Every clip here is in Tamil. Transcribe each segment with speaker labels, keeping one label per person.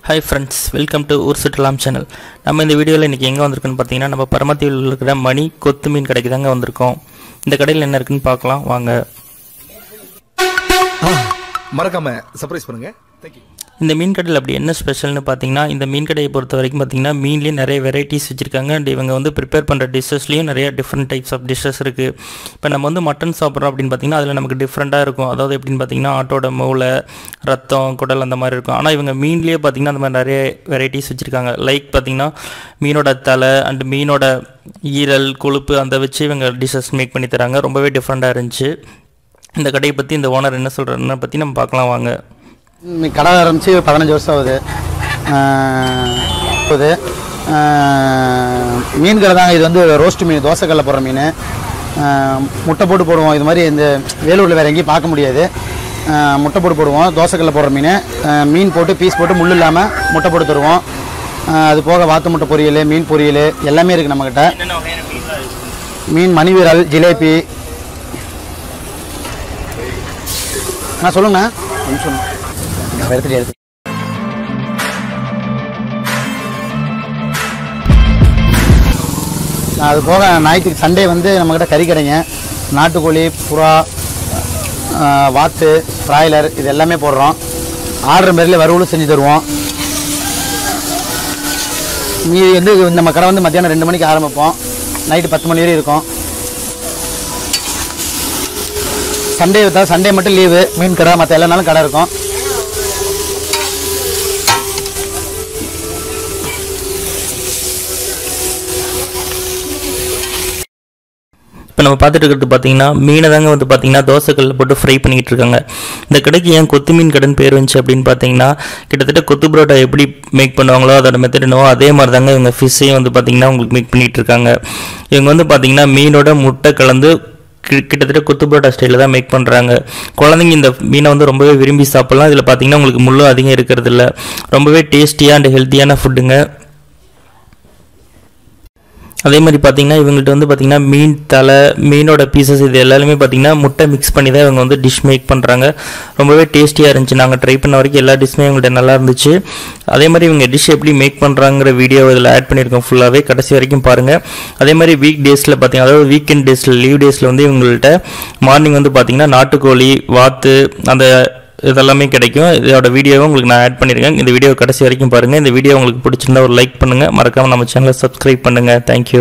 Speaker 1: ஹாய் ஃப்ரெண்ட்ஸ் வெல்கம் டு ஊர் சுற்றுலாம் சேனல் நம்ம இந்த வீடியோவில் இன்றைக்கி எங்கே வந்திருக்குன்னு பார்த்தீங்கன்னா நம்ம பரமத்தியில் இருக்கிற மணி கொத்து மீன் கடைக்கு தாங்க வந்திருக்கோம் இந்த கடையில் என்ன இருக்குன்னு பார்க்கலாம் வாங்க
Speaker 2: மறக்காம சர்ப்ரைஸ் பண்ணுங்க தேங்க்யூ
Speaker 1: இந்த மீன் கடையில் அப்படி என்ன ஸ்பெஷல்னு பார்த்தீங்கன்னா இந்த மீன் கடையை பொறுத்த வரைக்கும் பார்த்தீங்கன்னா மீன்லேயே நிறைய வெரைட்டிஸ் வச்சுருக்காங்க அண்ட் இவங்க வந்து ப்ரிப்பேர் பண்ணுற டிஷ்ஷஸ்லேயும் நிறைய டிஃப்ரெண்ட் டைப்ஸ் ஆஃப் டிஷ்ஷஸ் இருக்குது இப்போ நம்ம வந்து மட்டன் சாப்பிட்றோம் அப்படின்னு பார்த்தீங்கன்னா அதில் நமக்கு டிஃப்ரெண்ட்டாக இருக்கும் அதாவது எப்படின்னு பார்த்தீங்கன்னா ஆட்டோட மூளை ரத்தம் குடல் அந்த மாதிரி இருக்கும் ஆனால் இவங்க மீன்லேயே பார்த்தீங்கன்னா அந்த மாதிரி நிறைய வெரைட்டிஸ் வச்சுருக்காங்க லைக் பார்த்தீங்கன்னா மீனோட தலை அண்ட் மீனோட ஈரல் கொழுப்பு அந்த வச்சு இவங்க டிஷ்ஷஸ் மேக் பண்ணி தராங்க ரொம்பவே டிஃப்ரெண்ட்டாக இருந்துச்சு இந்த கடையை பற்றி இந்த ஓனர் என்ன சொல்கிறன்னு பற்றி நம்ம பார்க்கலாம் வாங்க
Speaker 3: ம், கடை ஆரம்பித்து பதினஞ்சு வருஷம் ஆகுது ஆஹ், ஆகுது ஆஹ், மீன் கடை தாங்க இது வந்து ரோஸ்ட் மீன் தோசைக்கல்ல போடுற மீன் ஆஹ், முட்டை போட்டு போடுவோம் இது மாதிரி இந்த வேலூரில் வேறு எங்கேயும் பார்க்க முடியாது ஆஹ், முட்டை போட்டு போடுவோம் தோசைக்கல்ல போடுற மீன் ஆஹ், மீன் போட்டு பீஸ் போட்டு முள் இல்லாமல் முட்டை போட்டு தருவோம் ஆஹ், அது போக வாத்து முட்டை பொரியல் மீன் பொரியல் எல்லாமே இருக்குது நம்மக்கிட்ட மீன் மணி விரல் ஜிலேபி அண்ணா சொல்லுங்கண்ணா நிமிஷம் எடுத்துட்டு எடுத்து அது போக ஞாயிற்றுக்கு சண்டே வந்து நம்மக்கிட்ட கறி கடைங்க நாட்டுக்கோழி புறா ஆஹ், வாத்து பிராய்லர் இது எல்லாமே போடுறோம் ஆர்டர் பேரில் வறுவலும் செஞ்சு தருவோம் மீதி வந்து நம்ம கடை வந்து மத்தியானம் ரெண்டு மணிக்கு ஆரம்பிப்போம் நைட்டு பத்து மணி வரையும் இருக்கும் சண்டே தவிர சண்டே மட்டும் லீவு மீன் கடை மற்ற எல்லா நாளும் கடை இருக்கும்
Speaker 1: இப்போ நம்ம பார்த்துட்டு இருக்கிறது பார்த்தீங்கன்னா மீனை தாங்க வந்து பார்த்தீங்கன்னா தோசைக்கல்ல போட்டு ஃப்ரை பண்ணிக்கிட்டு இருக்காங்க இந்த கடைக்கு ஏன் கொத்து மீன் கடைன்னு பேர் வந்துச்சு அப்படின்னு பார்த்தீங்கன்னா கிட்டத்தட்ட கொத்து புரோட்டா எப்படி மேக் பண்ணுவாங்களோ அதோட மெத்தட் என்னவோ அதே மாதிரி தாங்க இவங்க ஃபிஷ்ஷையும் வந்து பார்த்தீங்கன்னா உங்களுக்கு மேக் பண்ணிகிட்டு இருக்காங்க இவங்க வந்து பார்த்தீங்கன்னா மீனோட முட்டை கலந்து கி- கிட்டத்தட்ட கொத்து புரோட்டா ஸ்டைலில் தான் மேக் பண்ணுறாங்க குழந்தைங்க இந்த மீனை வந்து ரொம்பவே விரும்பி சாப்பிட்லாம் இதில் பார்த்தீங்கன்னா உங்களுக்கு முள்ளும் அதிகம் இருக்கிறது இல்ல ரொம்பவே டேஸ்டியாக அண்ட் ஹெல்த்தியான ஃபுட்டுங்க அதே மாதிரி பார்த்தீங்கன்னா இவங்கள்ட்ட வந்து பார்த்தீங்கன்னா மீன் தலை மீனோட பீசஸ் இது எல்லாமே பார்த்தீங்கன்னா முட்டை மிக்ஸ் பண்ணி தான் இவங்க வந்து டிஷ் மேக் பண்ணுறாங்க ரொம்பவே டேஸ்டியாக இருந்துச்சு நாங்கள் ட்ரை பண்ண வரைக்கும் எல்லா டிஷ்ஷுமே இவங்கள்ட்ட நல்லா இருந்துச்சு அதே மாதிரி இவங்க டிஷ் எப்படி மேக் பண்ணுறாங்கிற வீடியோ இதில் ஆட் பண்ணியிருக்கோம் ஃபுல்லாகவே கடைசி வரைக்கும் பாருங்கள் அதே மாதிரி வீக் டேஸில் பார்த்தீங்கன்னா அதாவது வீக்கெண்ட் டேஸில் லீவ் டேஸில் வந்து இவங்கள்ட்ட மார்னிங் வந்து பார்த்தீங்கன்னா நாட்டுக்கோழி வாத்து அந்த இதெல்லாமே கிடைக்கும் இதோட வீடியோவை உங்களுக்கு நான் ஆட் பண்ணியிருக்கேன் இந்த வீடியோ கடைசி வரைக்கும் பாருங்கள் இந்த வீடியோ உங்களுக்கு பிடிச்சிருந்தா ஒரு லைக் பண்ணுங்கள் மறக்காமல் நம்ம சேனலை சப்ஸ்கிரைப் பண்ணுங்கள் தேங்க்யூ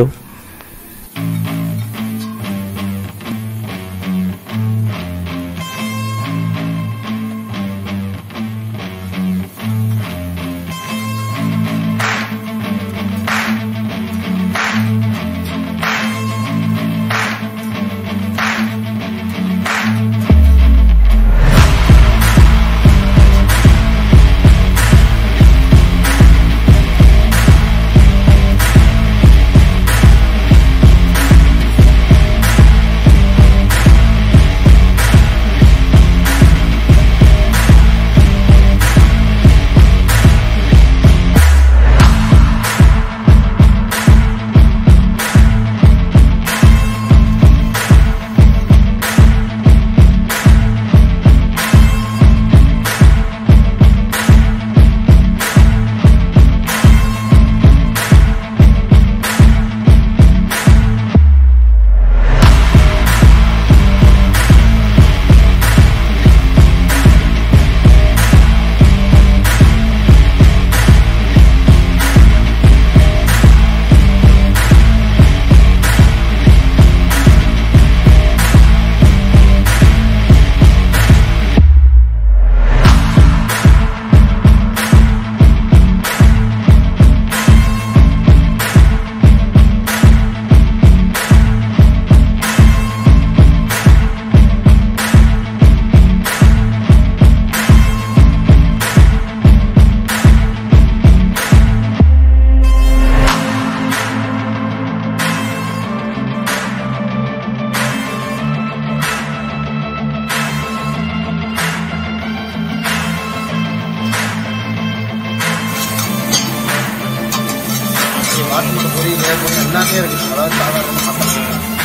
Speaker 3: வாத்து முட்டை பொரியல் எல்லாமே இருக்குது அதாவது சாதாரண மட்டன்